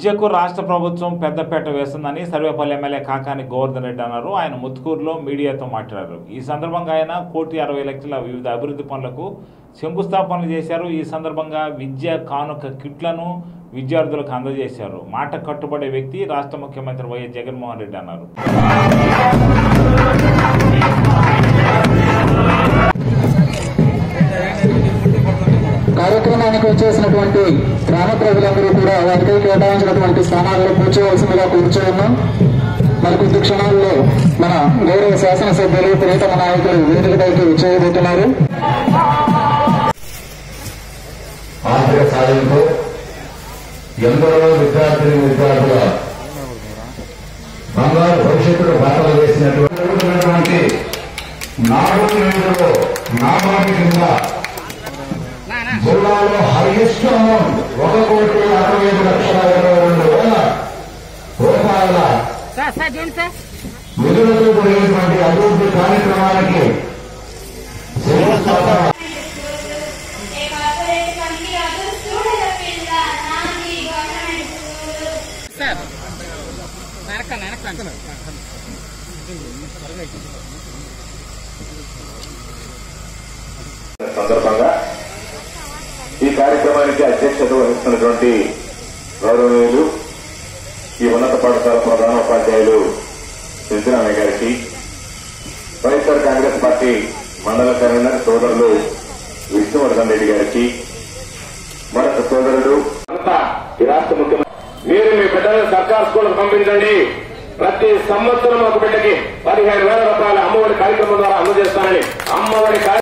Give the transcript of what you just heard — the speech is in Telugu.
విద్యకు రాష్ట్ర ప్రభుత్వం పెద్దపేట వేస్తుందని సర్వేపల్లి ఎమ్మెల్యే కాకాని గోవర్ధన్ రెడ్డి అన్నారు ఆయన ముత్తుకూరులో మీడియాతో మాట్లాడారు ఈ సందర్భంగా ఆయన కోటి అరవై లక్షల వివిధ అభివృద్ధి పనులకు శంకుస్థాపనలు చేశారు ఈ సందర్భంగా విద్య కానుక కిట్లను విద్యార్థులకు అందజేశారు మాట కట్టుబడే వ్యక్తి రాష్ట్ర ముఖ్యమంత్రి వైఎస్ జగన్మోహన్ రెడ్డి అన్నారు కార్యక్రమానికి వచ్చేసినటువంటి గ్రామ ప్రజలందరూ కూడా వారికి కేటాయించినటువంటి స్థానాల్లో కూర్చోవలసిందిగా కూర్చోన్నాం మరి కొద్ది క్షణాల్లో మన గౌరవ శాసనసభ్యులు ప్రియతమ నాయకులు వేదికపైకి చేయబోతున్నారు ఆర్థిక సాయంతో ఎందరో విద్యార్థిని విద్యార్థుల బంగారు భవిష్యత్తుకు బాటలు వేసినటువంటి నాలుగు నిధులలో నాబార్డు కింద జిల్లాలో హైయెస్ట్ అమౌంట్ ఒక కోటి అరవై ఐదు లక్షల ఇరవై రెండు వేల రూపాయల సార్ సార్ చూడండి సార్ నిధులతో కూడినటువంటి అభివృద్ధి కార్యక్రమానికి శంకుస్థాపన ఏ కార్పొరేట్ కంపెనీ అదు స్కూల్ పిల్ల నాది గవర్నమెంట్ స్కూల్ సార్ వెనక వెనక సందర్భంగా ఈ కార్యక్రమానికి అధ్యక్షత వహిస్తున్నటువంటి గౌరవనీయులు ఈ ఉన్నత పాఠశాల ప్రధాన ఉపాధ్యాయులు సిద్ధిరామయ్య గారికి వైఎస్ఆర్ కాంగ్రెస్ పార్టీ మండల కన్వీనర్ సోదరులు విష్ణువర్ధన్ రెడ్డి గారికి మరొక సోదరుడు అంతా ఈ రాష్ట్ర ముఖ్యమంత్రి మీరు మీ బిడ్డలను సర్కార్ స్కూల్కి పంపించండి ప్రతి సంవత్సరం ఒక బిడ్డకి పదిహేను వేల రూపాయల అమ్మఒడి కార్యక్రమం ద్వారా అందజేస్తానని అమ్మఒడి కార్య-